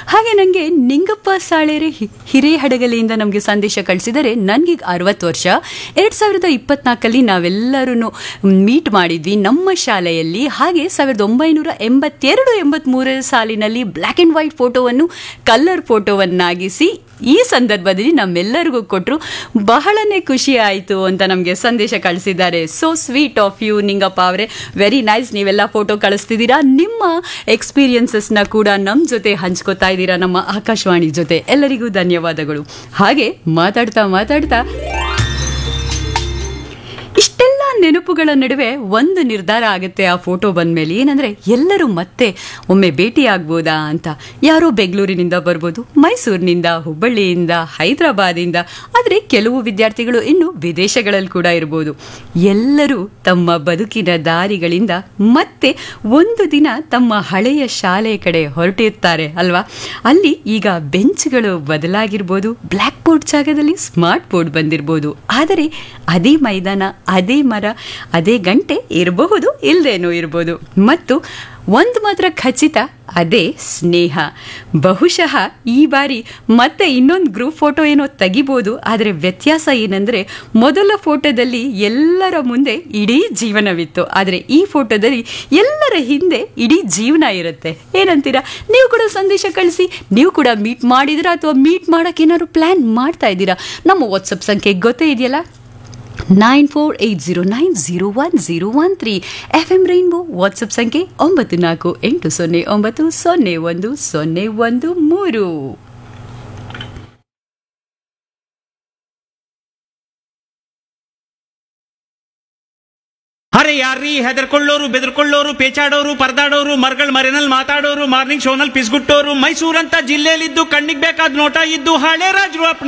ಹಾಗೆ ನನಗೆ ನಿಂಗಪ್ಪ ಸಾಳೇರೆ ಹಿ- ಹಿರೇಹಡಗಲಿಯಿಂದ ನಮಗೆ ಸಂದೇಶ ಕಳಿಸಿದರೆ ನನಗೀಗ ಅರವತ್ತು ವರ್ಷ ಎರಡು ಸಾವಿರದ ಇಪ್ಪತ್ನಾಲ್ಕಲ್ಲಿ ನಾವೆಲ್ಲರೂ ಮೀಟ್ ಮಾಡಿದ್ವಿ ನಮ್ಮ ಶಾಲೆಯಲ್ಲಿ ಹಾಗೆ ಸಾವಿರದ ಒಂಬೈನೂರ ಎಂಬತ್ತೆರಡು ಎಂಬತ್ಮೂರರ ಸಾಲಿನಲ್ಲಿ ಬ್ಲ್ಯಾಕ್ ಆ್ಯಂಡ್ ವೈಟ್ ಫೋಟೋವನ್ನು ಕಲರ್ ಫೋಟೋವನ್ನಾಗಿಸಿ ಈ ಸಂದರ್ಭದಲ್ಲಿ ನಮ್ಮೆಲ್ಲರಿಗೂ ಕೊಟ್ಟರು ಬಹಳನೇ ಖುಷಿ ಆಯಿತು ಅಂತ ನಮಗೆ ಸಂದೇಶ ಕಳಿಸಿದ್ದಾರೆ so sweet of you Ningappa ಅವರೇ ವೆರಿ ನೈಸ್ ನೀವೆಲ್ಲ ಫೋಟೋ ಕಳಿಸ್ತಿದ್ದೀರಾ ನಿಮ್ಮ ಎಕ್ಸ್ಪೀರಿಯನ್ಸಸ್ನ ಕೂಡ ನಮ್ಮ ಜೊತೆ ಹಂಚ್ಕೋತಾ ಇದ್ದೀರಾ ನಮ್ಮ ಆಕಾಶವಾಣಿ ಜೊತೆ ಎಲ್ಲರಿಗೂ ಧನ್ಯವಾದಗಳು ಹಾಗೆ ಮಾತಾಡ್ತಾ ಮಾತಾಡ್ತಾ ಇಷ್ಟೆಲ್ಲ ನೆನಪುಗಳ ನಡುವೆ ಒಂದು ನಿರ್ಧಾರ ಆಗುತ್ತೆ ಆ ಫೋಟೋ ಬಂದ್ಮೇಲೆ ಏನಂದ್ರೆ ಎಲ್ಲರೂ ಮತ್ತೆ ಒಮ್ಮೆ ಭೇಟಿ ಆಗ್ಬೋದಾ ಅಂತ ಯಾರೋ ಬೆಂಗಳೂರಿನಿಂದ ಬರ್ಬೋದು ಮೈಸೂರಿನಿಂದ ಹುಬ್ಬಳ್ಳಿಯಿಂದ ಹೈದರಾಬಾದಿಂದ ಆದರೆ ಕೆಲವು ವಿದ್ಯಾರ್ಥಿಗಳು ಇನ್ನು ವಿದೇಶಗಳಲ್ಲಿ ಕೂಡ ಇರ್ಬೋದು ಎಲ್ಲರೂ ತಮ್ಮ ಬದುಕಿನ ದಾರಿಗಳಿಂದ ಮತ್ತೆ ಒಂದು ದಿನ ತಮ್ಮ ಹಳೆಯ ಶಾಲೆಯ ಕಡೆ ಹೊರಟಿರ್ತಾರೆ ಅಲ್ವಾ ಅಲ್ಲಿ ಈಗ ಬೆಂಚ್ಗಳು ಬದಲಾಗಿರ್ಬೋದು ಬ್ಲ್ಯಾಕ್ ಬೋರ್ಡ್ ಜಾಗದಲ್ಲಿ ಸ್ಮಾರ್ಟ್ ಬೋರ್ಡ್ ಬಂದಿರ್ಬೋದು ಆದರೆ ಅದೇ ಮೈದಾನ ಅದೇ ಮರ ಅದೇ ಗಂಟೆ ಇರಬಹುದು ಇಲ್ಲದೇನೂ ಇರ್ಬೋದು ಮತ್ತು ಒಂದು ಮಾತ್ರ ಖಚಿತ ಅದೇ ಸ್ನೇಹ ಬಹುಶಃ ಈ ಬಾರಿ ಮತ್ತೆ ಇನ್ನೊಂದು ಗ್ರೂಪ್ ಫೋಟೋ ಏನೋ ತೆಗಿಬೋದು ಆದರೆ ವ್ಯತ್ಯಾಸ ಏನಂದರೆ ಮೊದಲ ಫೋಟೋದಲ್ಲಿ ಎಲ್ಲರ ಮುಂದೆ ಇಡೀ ಜೀವನವಿತ್ತು ಆದರೆ ಈ ಫೋಟೋದಲ್ಲಿ ಎಲ್ಲರ ಹಿಂದೆ ಇಡೀ ಜೀವನ ಇರುತ್ತೆ ಏನಂತೀರಾ ನೀವು ಕೂಡ ಸಂದೇಶ ಕಳಿಸಿ ನೀವು ಕೂಡ ಮೀಟ್ ಮಾಡಿದಿರಾ ಅಥವಾ ಮೀಟ್ ಮಾಡೋಕೆ ಏನಾದ್ರು ಪ್ಲ್ಯಾನ್ ಮಾಡ್ತಾ ಇದ್ದೀರಾ ನಮ್ಮ ವಾಟ್ಸಪ್ ಸಂಖ್ಯೆ ಗೊತ್ತೇ ಇದೆಯಲ್ಲ nine four eight zero nine zero one zero one three F M rainbow WhatsApp ಸಂಖ್ಯೆ ಒಂಬತ್ತು ನಾಲ್ಕು ಎಂಟು ಸೊನ್ನೆ ಒಂಬತ್ತು ಸೊನ್ನೆ ಒಂದು ಸೊನ್ನೆ ಒಂದು ಮೂರು ಅರೆ ಯಾರ್ರೀ ಹೆದರ್ಕೊಳ್ಳೋರು ಬೆದರ್ಕೊಳ್ಳೋರು ಪೇಚಾಡೋರು ಪರದಾಡೋರು ಮರ್ಗಳ ಮರೆನಲ್ಲಿ ಮಾತಾಡೋರು ಮಾರ್ನಿಂಗ್ ಶೋನಲ್ಲಿ ಪಿಸ್ಗುಟ್ಟೋರು ಮೈಸೂರಂತ ಜಿಲ್ಲೆಯಲ್ಲಿದ್ದು ಕಣ್ಣಿಗೆ ಬೇಕಾದ ನೋಟ ಇದ್ದು ಹಳೆ ರಾಜರು